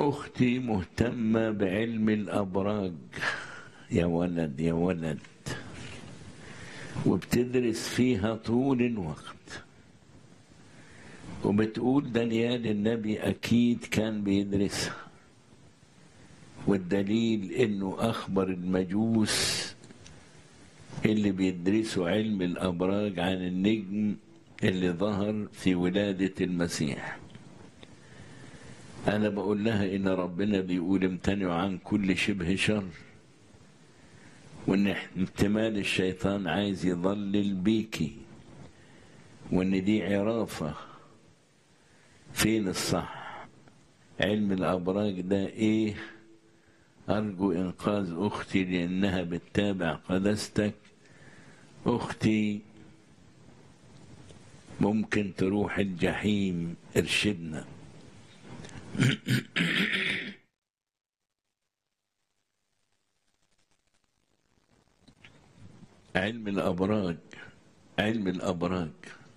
أختي مهتمة بعلم الأبراج يا ولد يا ولد وبتدرس فيها طول الوقت وبتقول دانيال النبي أكيد كان بيدرسها والدليل إنه أخبر المجوس اللي بيدرسوا علم الأبراج عن النجم اللي ظهر في ولادة المسيح أنا بقول لها إن ربنا بيقول امتنعوا عن كل شبه شر وإن احتمال الشيطان عايز يضلل بيكي وإن دي عرافة فين الصح علم الأبراج ده إيه أرجو إنقاذ أختي لأنها بتتابع قداستك أختي ممكن تروح الجحيم ارشدنا علم الأبراج علم الأبراج